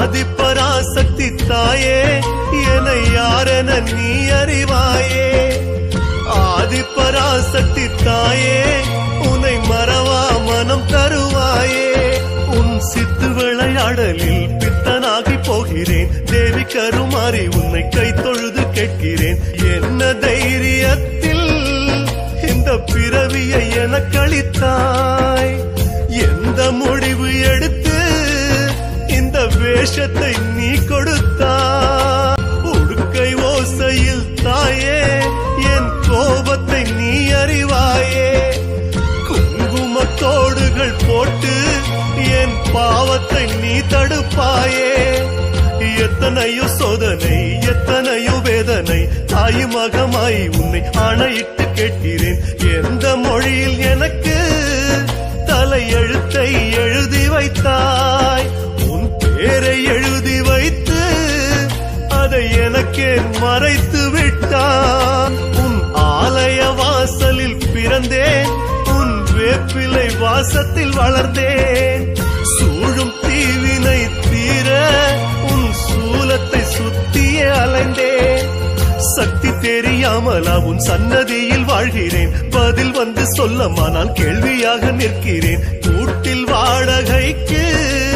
ஆதிபராசக்தி தாயே என யாரென நீ அறிவாயே ஆதிபராசக்தி தாயே உன்னை மறவா மனம் தருவாயே உன் சித்து விளையாடலில் பித்தனாகி போகிறேன் தேவி கருமாறி உன்னை கை தொழுது கேட்கிறேன் என்ன தைரியத்தில் இந்த பிறவியை எனக்கு அளித்தாய் எந்த முடிவு எடுத்து இந்த வேஷத்தை நீ கொடுத்தாய் உடுக்கை ஓசையில் தாயே என் கோபத்தை நீ அறிவாயே குங்குமத்தோடுகள் போட்டு என் பாவத்தை நீ தடுப்பாயே எத்தனையோ சோதனை எத்தனையோ வேதனை தாய் மகமாய் உன்னை ஆணையிட்டு கேட்கிறேன் எந்த மொழியில் எனக்கு தலையெழுத்தை எழுதி வைத்தாய் உன் பேரை எழுதி வைத்து அதை எனக்கே மறைத்து விட்டான் உன் ஆலய வாசலில் பிறந்தேன் உன் வேப்பிலை வாசத்தில் வளர்ந்தேன் சூழும் தீவினை தீர உன் சூலத்தை சுத்தியே அலைந்தேன் சக்தி தெரியாமலா உன் சன்னதியில் வாழ்கிறேன் பதில் வந்து சொல்லமா நான் கேள்வியாக நிற்கிறேன் கூட்டில் வாடகைக்கு